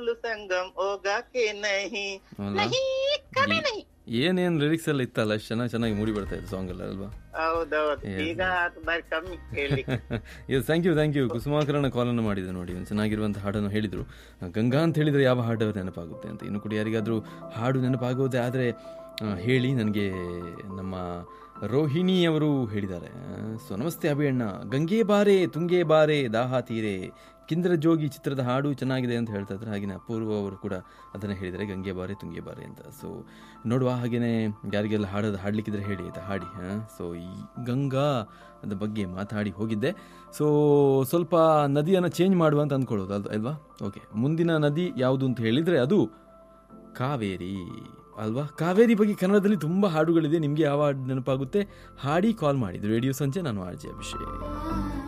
बोलू संगम होगा के नहीं ಅಲ್ಲ? नहीं कभी नहीं ಏನೇನ್ ಲಿರಿಕ್ಸ್ ಎಲ್ಲ ಇತ್ತಲ್ಲ ಅಷ್ಟು ಚೆನ್ನಾಗಿ ಚೆನ್ನಾಗಿ ಮೂಡಿ ಬರ್ತಾ ಇದೆ ಸಾಂಗ್ ಎಲ್ಲ ಅಲ್ವಾ ಹೌದೌದು ಈಗ ಅದು ಬಾರಿ ಕಮ್ಮಿ ಹೇಳಲಿಕ್ಕೆ yes thank you thank you ಕುಸುಮಾಕರಣ ಕಾಲನ್ನು ಮಾಡಿದೆ ನೋಡಿ ಒಂದು ಚೆನ್ನಾಗಿರುವಂಥ ಹಾಡನ್ನು ಹೇಳಿದರು ಗಂಗಾ ಅಂತ ಹೇಳಿದರೆ ಯಾವ ಹಾಡು ನೆನಪಾಗುತ್ತೆ ಅಂತ ಇನ್ನು ಕೂಡ ಯಾರಿಗಾದರೂ ಹಾಡು ನೆನಪಾಗೋದೇ ಆದರೆ ಹೇಳಿ ನನಗೆ ನಮ್ಮ ರೋಹಿಣಿ ಅವರು ಹೇಳಿದ್ದಾರೆ ಸೊ ನಮಸ್ತೆ ಅಭಿಯಣ್ಣ ಗಂಗೆ ಬಾರೆ ತುಂಗೆ ಬಾರೆ ದಾಹ ತೀರೆ ಕಿಂದ್ರ ಜೋಗಿ ಚಿತ್ರದ ಹಾಡು ಚೆನ್ನಾಗಿದೆ ಅಂತ ಹೇಳ್ತಾ ಇದ್ದಾರೆ ಹಾಗೆಯೇ ಅಪೂರ್ವ ಅವರು ಕೂಡ ಅದನ್ನು ಹೇಳಿದ್ದಾರೆ ಗಂಗೆ ಬಾರೆ ತುಂಗೆ ಬಾರೆ ಅಂತ ಸೊ ನೋಡುವ ಹಾಗೆಯೇ ಯಾರಿಗೆಲ್ಲ ಹಾಡೋದು ಹಾಡಲಿಕ್ಕಿದ್ರೆ ಹೇಳಿ ಆಯಿತಾ ಹಾಡಿ ಹಾಂ ಸೊ ಈ ಗಂಗಾ ಅದ ಬಗ್ಗೆ ಮಾತಾಡಿ ಹೋಗಿದ್ದೆ ಸೊ ಸ್ವಲ್ಪ ನದಿಯನ್ನು ಚೇಂಜ್ ಮಾಡುವ ಅಂತ ಅಂದ್ಕೊಳ್ಳೋದು ಅದು ಅಲ್ವಾ ಓಕೆ ಮುಂದಿನ ನದಿ ಯಾವುದು ಅಂತ ಹೇಳಿದರೆ ಅದು ಕಾವೇರಿ ಅಲ್ವಾ ಕಾವೇರಿ ಬಗ್ಗೆ ಕನ್ನಡದಲ್ಲಿ ತುಂಬ ಹಾಡುಗಳಿದೆ ನಿಮಗೆ ಯಾವ ಹಾಡು ನೆನಪಾಗುತ್ತೆ ಹಾಡಿ ಕಾಲ್ ಮಾಡಿ ಇದು ರೇಡಿಯೋ ಸಂಜೆ ನಾನು ಆರ್ ಜೆ ಅಭಿಷೇಕ್